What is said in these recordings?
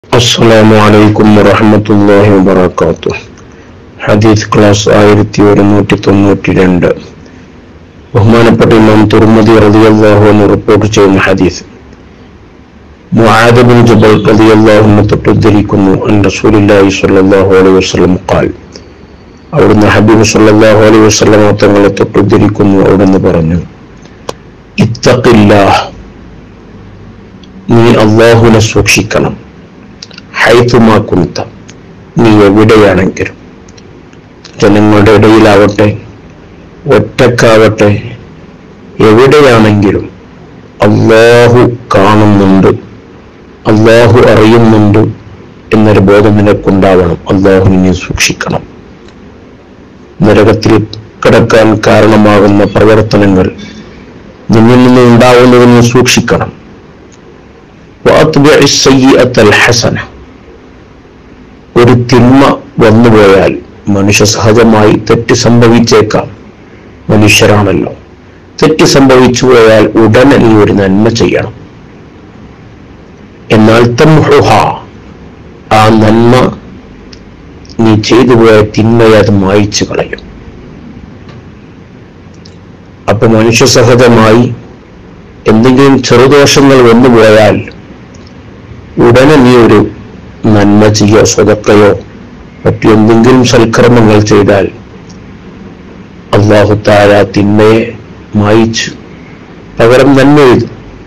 അസ്സലാമു അലൈക്കും വറഹ്മത്തുള്ളാഹി വബറകാതുഹു ഹദീസ് ക്ലാസ് ആയിരത്തി ഒരുന്നൂറ്റി തൊണ്ണൂറ്റി രണ്ട് ബഹുമാനപ്പെട്ട ഇമാം തുർമദി റളിയല്ലാഹു അൻഹു റിപ്പോർട്ട് ചെയ്യുന്ന ഹദീസ് മുആദ് ബിൻ ജബൽ റളിയല്ലാഹു അൻഹു തൊട്ടുദ്ധരിക്കുന്നു അൻ റസൂലുള്ളാഹി സ്വല്ലല്ലാഹു അലൈഹി വസല്ലം ഖാൽ അവിടുന്ന് ഹബീബ് സ്വല്ലല്ലാഹു അലൈഹി വസല്ലം തങ്ങളെ തൊട്ടുദ്ധരിക്കുന്നു അവിടുന്ന് പറഞ്ഞു ഇത്തഖില്ലാഹ് നീ അള്ളാഹുവിനെ സൂക്ഷിക്കണം ഹൈത്തുമാക്കുന്ത നീ എവിടെയാണെങ്കിലും ജനങ്ങളുടെ ഇടയിലാവട്ടെ ഒറ്റക്കാവട്ടെ എവിടെയാണെങ്കിലും അള്ളാഹു കാണുന്നുണ്ട് അള്ളാഹു അറിയുന്നുണ്ട് എന്നൊരു ബോധം നിനക്കുണ്ടാവണം അള്ളാഹുവിനെ സൂക്ഷിക്കണം നരകത്തിൽ കിടക്കാൻ കാരണമാകുന്ന പ്രവർത്തനങ്ങൾ നിന്നിൽ നിന്ന് ഉണ്ടാവുന്നതിന് സൂക്ഷിക്കണം وأطبع السيئة الحسنة ഒരു തിന്മ വന്നുപോയാൽ മനുഷ്യ സഹജമായി തെറ്റ് സംഭവിച്ചേക്കാം മനുഷ്യരാണല്ലോ തെറ്റ് സംഭവിച്ചു പോയാൽ ഉടനെ നീ ഒരു നന്മ ചെയ്യണം എന്നാൽ തംഹുഹ ആ നന്മ നീ ചെയ്തു പോയ തിന്മയെ അത് മായിച്ചു കളയും അപ്പൊ മനുഷ്യ സഹജമായി എന്തെങ്കിലും ചെറുദോഷങ്ങൾ വന്നുപോയാൽ ഉടനെ നീ ഒരു നന്മ ചെയ്യോ സ്വതക്കയോ മറ്റെന്തെങ്കിലും സൽക്കർമ്മങ്ങൾ ചെയ്താൽ അള്ളാഹു താര തിന്മയെ മായിച്ചു പകരം നന്മ എഴുതും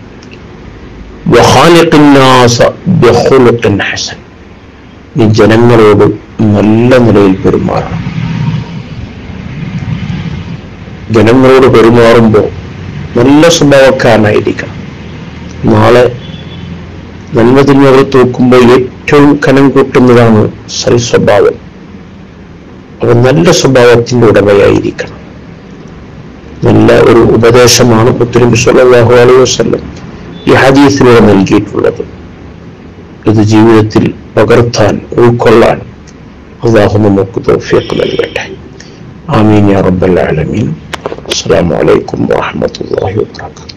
വഹാലിഖിന്നാസ ബിഖുലുഖിൻ ഹസൻ നീ ജനങ്ങളോട് നല്ല നിലയിൽ പെരുമാറണം ജനങ്ങളോട് പെരുമാറുമ്പോൾ നല്ല സ്വഭാവക്കാരനായിരിക്കണം നാളെ നന്മതിന്മകൾ തൂക്കുമ്പോൾ ഏറ്റവും കനം കൂട്ടുന്നതാണ് സൽ സ്വഭാവം അവൻ നല്ല സ്വഭാവത്തിന്റെ ഉടമയായിരിക്കണം നല്ല ഒരു ഉപദേശമാണ് മുത്തലിം സല്ലല്ലാഹു അലൈഹി വസല്ലം ഈ ഹദീസിലൂടെ നൽകിയിട്ടുള്ളത് ഇത് ജീവിതത്തിൽ പകർത്താൻ ഉൾക്കൊള്ളാൻ അള്ളാഹു നമുക്ക് തൗഫീഖ് നൽകട്ടെ ആമീൻ യാ റബ്ബൽ ആലമീൻ അസ്സലാമു അലൈക്കും വറഹ്മത്തുള്ളാഹി വബറകാതുഹു